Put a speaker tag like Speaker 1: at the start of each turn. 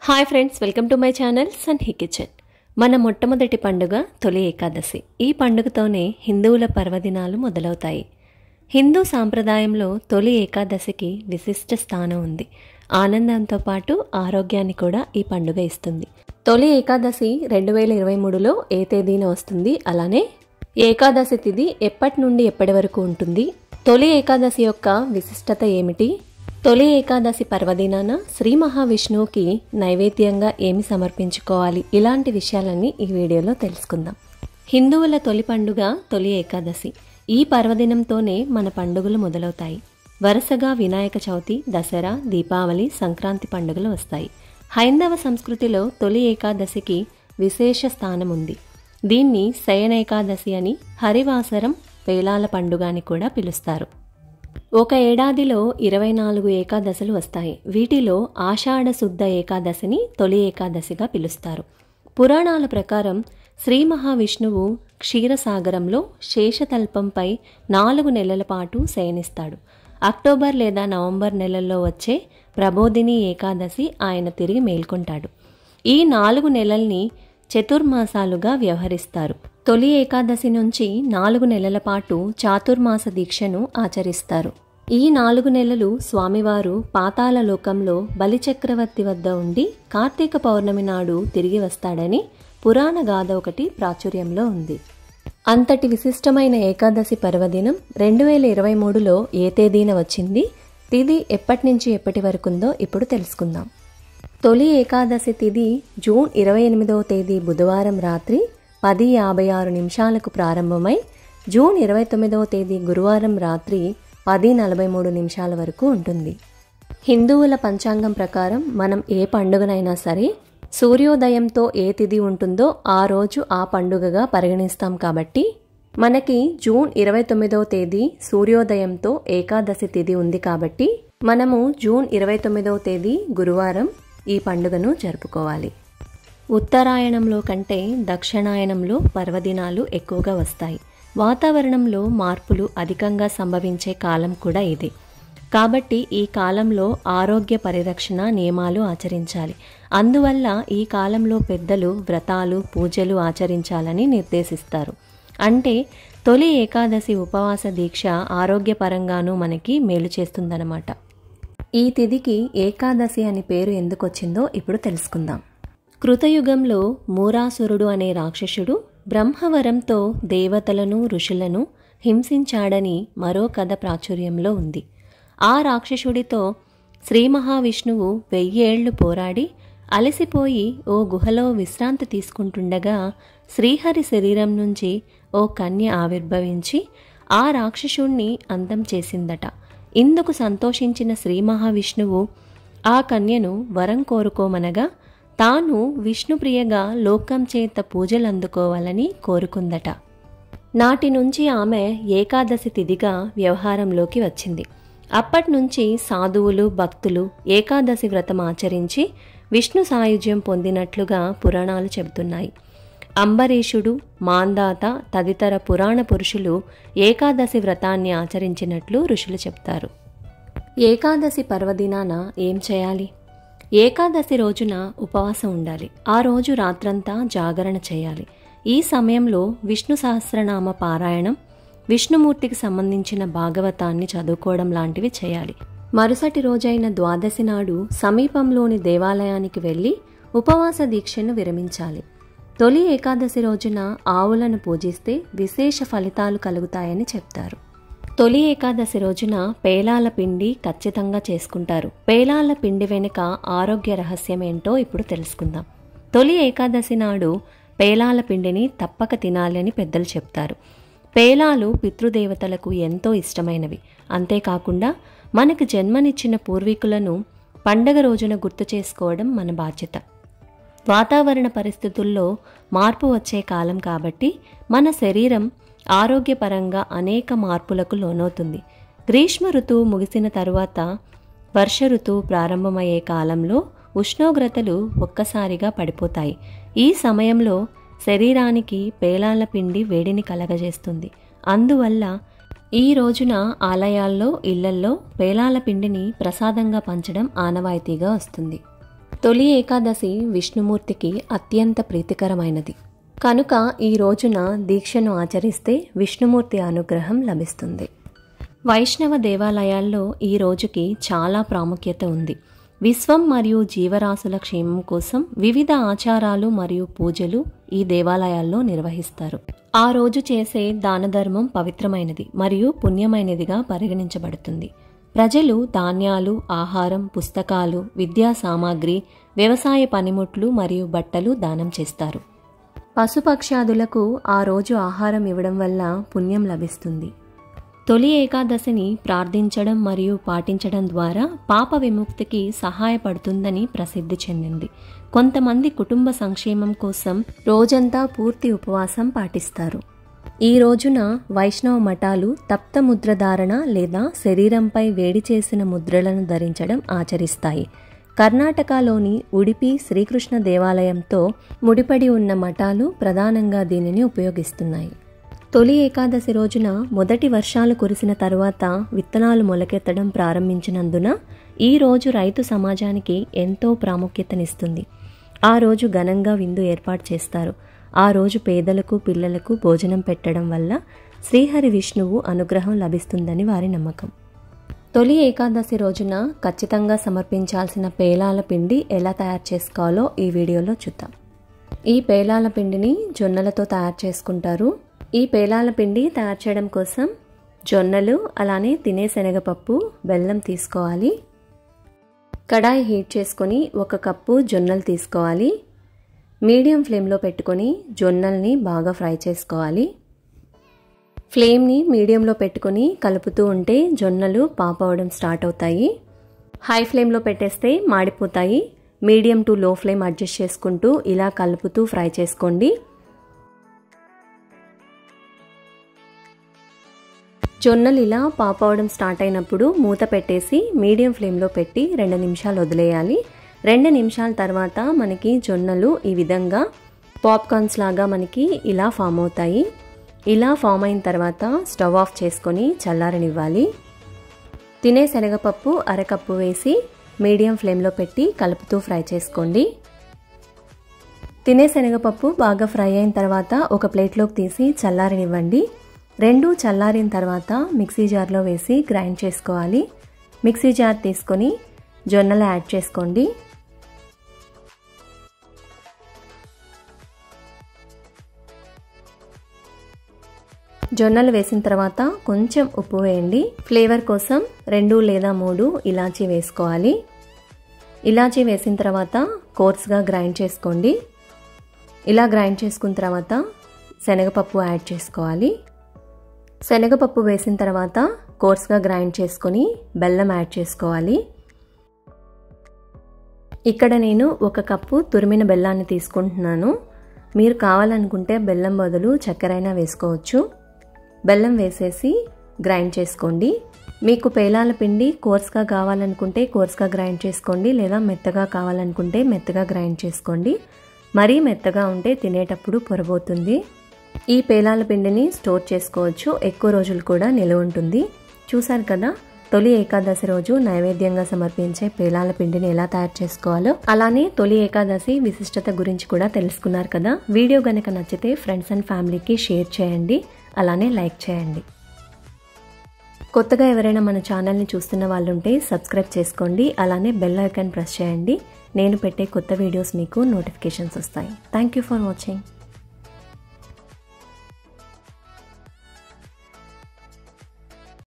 Speaker 1: hi friends welcome to my channel Sun Hee kitchen మన మొట్టమొదటి పండుగ తొలి ఏకాదశి ఈ పండుగతోనే హిందువుల పర్వదినాలు మొదలవుతాయి హిందూ సాంప్రదాయంలో తొలి ఏకాదశికి విశిష్ట స్థానం ఉంది ఆనందంతో పాటు ఆరోగ్యాన్ని కూడా ఈ పండుగ ఇస్తుంది తొలి ఏకాదశి రెండు వేల ఇరవై మూడులో ఏ తేదీన వస్తుంది అలానే ఏకాదశి తిథి ఎప్పటి నుండి ఎప్పటి వరకు ఉంటుంది తొలి ఏకాదశి యొక్క విశిష్టత ఏమిటి తొలి ఏకాదశి పర్వదినాన శ్రీ మహావిష్ణువుకి నైవేద్యంగా ఏమి సమర్పించుకోవాలి ఇలాంటి విషయాలన్నీ ఈ వీడియోలో తెలుసుకుందాం హిందువుల తొలి పండుగ తొలి ఏకాదశి ఈ పర్వదినంతోనే మన పండుగలు మొదలవుతాయి వరుసగా వినాయక చవితి దసరా దీపావళి సంక్రాంతి పండుగలు వస్తాయి హైందవ సంస్కృతిలో తొలి ఏకాదశికి విశేష స్థానం ఉంది దీన్ని శయన ఏకాదశి అని హరివాసరం పేలాల పండుగ అని కూడా పిలుస్తారు ఒక ఏడాదిలో ఇరవై నాలుగు ఏకాదశులు వస్తాయి వీటిలో ఆషాఢ శుద్ధ ఏకాదశిని తొలి ఏకాదశిగా పిలుస్తారు పురాణాల ప్రకారం శ్రీ మహావిష్ణువు క్షీరసాగరంలో శేషతల్పంపై నాలుగు నెలల పాటు శయనిస్తాడు అక్టోబర్ లేదా నవంబర్ నెలల్లో వచ్చే ప్రబోధిని ఏకాదశి ఆయన తిరిగి మేల్కొంటాడు ఈ నాలుగు నెలల్ని చతుర్మాసాలుగా వ్యవహరిస్తారు తొలి ఏకాదశి నుంచి నాలుగు నెలల పాటు చాతుర్మాస దీక్షను ఆచరిస్తారు ఈ నాలుగు నెలలు స్వామివారు పాతాళ లోకంలో బలిచక్రవర్తి వద్ద ఉండి కార్తీక పౌర్ణమి నాడు తిరిగి వస్తాడని పురాణ గాథ ఒకటి ప్రాచుర్యంలో ఉంది అంతటి విశిష్టమైన ఏకాదశి పర్వదినం రెండు వేల ఇరవై మూడులో ఏ తేదీన వచ్చింది తిది ఎప్పటి నుంచి ఎప్పటి వరకుందో ఇప్పుడు తెలుసుకుందాం తొలి ఏకాదశి తిథి జూన్ ఇరవై ఎనిమిదవ తేదీ బుధవారం రాత్రి పది యాభై ఆరు నిమిషాలకు ప్రారంభమై జూన్ ఇరవై తొమ్మిదవ తేదీ గురువారం రాత్రి పది నలభై మూడు నిమిషాల వరకు ఉంటుంది హిందువుల పంచాంగం ప్రకారం మనం ఏ పండుగనైనా సరే సూర్యోదయంతో ఏ తిథి ఉంటుందో ఆ రోజు ఆ పండుగగా పరిగణిస్తాం కాబట్టి మనకి జూన్ ఇరవై తొమ్మిదవ తేదీ సూర్యోదయంతో ఏకాదశి తిథి ఉంది కాబట్టి మనము జూన్ ఇరవై తొమ్మిదవ తేదీ గురువారం ఈ పండుగను జరుపుకోవాలి ఉత్తరాయణంలో కంటే దక్షిణాయనంలో పర్వదినాలు ఎక్కువగా వస్తాయి వాతావరణంలో మార్పులు అధికంగా సంభవించే కాలం కూడా ఇది కాబట్టి ఈ కాలంలో ఆరోగ్య పరిరక్షణ నియమాలు ఆచరించాలి అందువల్ల ఈ కాలంలో పెద్దలు వ్రతాలు పూజలు ఆచరించాలని నిర్దేశిస్తారు అంటే తొలి ఏకాదశి ఉపవాస దీక్ష ఆరోగ్యపరంగానూ మనకి మేలు చేస్తుందన్నమాట ఈ తిథికి ఏకాదశి అని పేరు ఎందుకు వచ్చిందో ఇప్పుడు తెలుసుకుందాం కృతయుగంలో మూరాసురుడు అనే రాక్షసుడు బ్రహ్మవరంతో దేవతలను ఋషులను హింసించాడని మరో కథ ప్రాచుర్యంలో ఉంది ఆ రాక్షసుడితో శ్రీ మహావిష్ణువు వెయ్యేళ్లు పోరాడి అలసిపోయి ఓ గుహలో విశ్రాంతి తీసుకుంటుండగా శ్రీహరి శరీరం నుంచి ఓ కన్య ఆవిర్భవించి ఆ రాక్షసుణ్ణి అంతం చేసిందట ఇందుకు సంతోషించిన శ్రీ మహావిష్ణువు ఆ కన్యను వరం కోరుకోమనగా తాను విష్ణుప్రియగా లోకం చేత పూజలు అందుకోవాలని కోరుకుందట నాటి నుంచి ఆమె ఏకాదశి తిథిగా వ్యవహారంలోకి వచ్చింది అప్పటి నుంచి సాధువులు భక్తులు ఏకాదశి వ్రతం ఆచరించి విష్ణు సాయుధ్యం పొందినట్లుగా పురాణాలు చెబుతున్నాయి అంబరీషుడు మాందాత తదితర పురాణ పురుషులు ఏకాదశి వ్రతాన్ని ఆచరించినట్లు ఋషులు చెప్తారు ఏకాదశి పర్వదినాన ఏం చేయాలి ఏకాదశి రోజున ఉపవాసం ఉండాలి ఆ రోజు రాత్రంతా జాగరణ చేయాలి ఈ సమయంలో విష్ణు సహస్రనామ పారాయణం విష్ణుమూర్తికి సంబంధించిన భాగవతాన్ని చదువుకోవడం లాంటివి చేయాలి మరుసటి రోజైన ద్వాదశి నాడు సమీపంలోని దేవాలయానికి వెళ్ళి ఉపవాస దీక్షను విరమించాలి తొలి ఏకాదశి రోజున ఆవులను పూజిస్తే విశేష ఫలితాలు కలుగుతాయని చెప్తారు తొలి ఏకాదశి రోజున పేలాల పిండి ఖచ్చితంగా చేసుకుంటారు పేలాల పిండి వెనుక ఆరోగ్య రహస్యం ఏంటో ఇప్పుడు తెలుసుకుందాం తొలి ఏకాదశి నాడు పేలాల పిండిని తప్పక తినాలి అని పెద్దలు చెప్తారు పేలాలు పితృదేవతలకు ఎంతో ఇష్టమైనవి అంతేకాకుండా మనకు జన్మనిచ్చిన పూర్వీకులను పండగ రోజున గుర్తు చేసుకోవడం మన బాధ్యత వాతావరణ పరిస్థితుల్లో మార్పు వచ్చే కాలం కాబట్టి మన శరీరం ఆరోగ్యపరంగా అనేక మార్పులకు లోనవుతుంది గ్రీష్మ ఋతువు ముగిసిన తరువాత వర్ష ఋతువు ప్రారంభమయ్యే కాలంలో ఉష్ణోగ్రతలు ఒక్కసారిగా పడిపోతాయి ఈ సమయంలో శరీరానికి పేలాల పిండి వేడిని కలగజేస్తుంది అందువల్ల ఈ రోజున ఆలయాల్లో ఇళ్లల్లో పేలాల పిండిని ప్రసాదంగా పంచడం ఆనవాయితీగా వస్తుంది తొలి ఏకాదశి విష్ణుమూర్తికి అత్యంత ప్రీతికరమైనది కనుక ఈ రోజున దీక్షను ఆచరిస్తే విష్ణుమూర్తి అనుగ్రహం లభిస్తుంది వైష్ణవ దేవాలయాల్లో ఈ రోజుకి చాలా ప్రాముఖ్యత ఉంది విశ్వం మరియు జీవరాశుల క్షేమం కోసం వివిధ ఆచారాలు మరియు పూజలు ఈ దేవాలయాల్లో నిర్వహిస్తారు ఆ రోజు చేసే దానధర్మం పవిత్రమైనది మరియు పుణ్యమైనదిగా పరిగణించబడుతుంది ప్రజలు ధాన్యాలు ఆహారం పుస్తకాలు విద్యా సామాగ్రి వ్యవసాయ పనిముట్లు మరియు బట్టలు దానం చేస్తారు పశుపక్షాదులకు ఆ రోజు ఆహారం ఇవ్వడం వల్ల పుణ్యం లభిస్తుంది తొలి ఏకాదశిని ప్రార్థించడం మరియు పాటించడం ద్వారా పాప విముక్తికి సహాయపడుతుందని ప్రసిద్ధి చెందింది కొంతమంది కుటుంబ సంక్షేమం కోసం రోజంతా పూర్తి ఉపవాసం పాటిస్తారు ఈ రోజున వైష్ణవ మఠాలు తప్త ముద్ర ధారణ లేదా శరీరంపై వేడి చేసిన ముద్రలను ధరించడం ఆచరిస్తాయి కర్ణాటకలోని ఉడిపి శ్రీకృష్ణ దేవాలయంతో ముడిపడి ఉన్న మఠాలు ప్రధానంగా దీనిని ఉపయోగిస్తున్నాయి తొలి ఏకాదశి రోజున మొదటి వర్షాలు కురిసిన తరువాత విత్తనాలు మొలకెత్తడం ప్రారంభించినందున ఈ రోజు రైతు సమాజానికి ఎంతో ప్రాముఖ్యతనిస్తుంది ఆ రోజు ఘనంగా విందు ఏర్పాటు చేస్తారు ఆ రోజు పేదలకు పిల్లలకు భోజనం పెట్టడం వల్ల శ్రీహరి విష్ణువు అనుగ్రహం లభిస్తుందని వారి నమ్మకం తొలి ఏకాదశి రోజున ఖచ్చితంగా సమర్పించాల్సిన పేలాల పిండి ఎలా తయారు చేసుకోవాలో ఈ వీడియోలో చూద్దాం ఈ పేలాల పిండిని జొన్నలతో తయారు చేసుకుంటారు ఈ పేలాల పిండి తయారు చేయడం కోసం జొన్నలు అలానే తినే శనగపప్పు బెల్లం తీసుకోవాలి కడాయి హీట్ చేసుకొని ఒక కప్పు జొన్నలు తీసుకోవాలి మీడియం ఫ్లేమ్లో పెట్టుకొని జొన్నల్ని బాగా ఫ్రై చేసుకోవాలి ఫ్లేమ్ని మీడియంలో పెట్టుకొని కలుపుతూ ఉంటే జొన్నలు పాప్ అవడం స్టార్ట్ అవుతాయి హై ఫ్లేమ్లో పెట్టేస్తే మాడిపోతాయి medium to low flame adjust చేసుకుంటూ ఇలా కలుపుతూ ఫ్రై చేసుకోండి జొన్నలు ఇలా పాప్ అవడం స్టార్ట్ అయినప్పుడు మూత పెట్టేసి మీడియం ఫ్లేమ్లో పెట్టి రెండు నిమిషాలు వదిలేయాలి రెండు నిమిషాల తర్వాత మనకి జొన్నలు ఈ విధంగా పాప్కార్న్స్ లాగా మనకి ఇలా ఫామ్ అవుతాయి ఇలా ఫామ్ అయిన తర్వాత స్టవ్ ఆఫ్ చేసుకొని చల్లారనివ్వాలి తినే శనగపప్పు అరకప్పు వేసి మీడియం ఫ్లేమ్లో పెట్టి కలుపుతూ ఫ్రై చేసుకోండి తినే శనగపప్పు బాగా ఫ్రై అయిన తర్వాత ఒక ప్లేట్లోకి తీసి చల్లారనివ్వండి రెండు చల్లారిన తర్వాత మిక్సీ జార్లో వేసి గ్రైండ్ చేసుకోవాలి మిక్సీ జార్ తీసుకొని జొన్నలు యాడ్ చేసుకోండి జొన్నలు వేసిన తర్వాత కొంచెం ఉప్పు వేయండి ఫ్లేవర్ కోసం రెండు లేదా మూడు ఇలాచీ వేసుకోవాలి ఇలాచీ వేసిన తర్వాత కోర్స్గా గ్రైండ్ చేసుకోండి ఇలా గ్రైండ్ చేసుకున్న తర్వాత శనగపప్పు యాడ్ చేసుకోవాలి శనగపప్పు వేసిన తర్వాత కోర్స్గా గ్రైండ్ చేసుకొని బెల్లం యాడ్ చేసుకోవాలి ఇక్కడ నేను ఒక కప్పు తురిమిన బెల్లాన్ని తీసుకుంటున్నాను మీరు కావాలనుకుంటే బెల్లం బదులు చక్కెరైనా వేసుకోవచ్చు బెల్లం వేసేసి గ్రైండ్ చేసుకోండి మీకు పేలాల పిండి కోర్స్గా కావాలనుకుంటే కోర్స్గా గ్రైండ్ చేసుకోండి లేదా మెత్తగా కావాలనుకుంటే మెత్తగా గ్రైండ్ చేసుకోండి మరీ మెత్తగా ఉంటే తినేటప్పుడు పొరబోతుంది ఈ పేలాల పిండిని స్టోర్ చేసుకోవచ్చు ఎక్కువ రోజులు కూడా నిలువ ఉంటుంది చూసారు కదా తొలి ఏకాదశి రోజు నైవేద్యంగా సమర్పించే పేలాల పిండిని ఎలా తయారు చేసుకోవాలో అలానే తొలి ఏకాదశి విశిష్టత గురించి కూడా తెలుసుకున్నారు కదా వీడియో గనక నచ్చితే ఫ్రెండ్స్ అండ్ ఫ్యామిలీకి షేర్ చేయండి అలానే లైక్ చేయండి కొత్తగా ఎవరైనా మన ఛానల్ని చూస్తున్న వాళ్ళు ఉంటే సబ్స్క్రైబ్ చేసుకోండి అలానే బెల్ ఐకాన్ ప్రెస్ చేయండి నేను పెట్టే కొత్త వీడియోస్ మీకు నోటిఫికేషన్స్ వస్తాయి థ్యాంక్ యూ ఫర్ వాచింగ్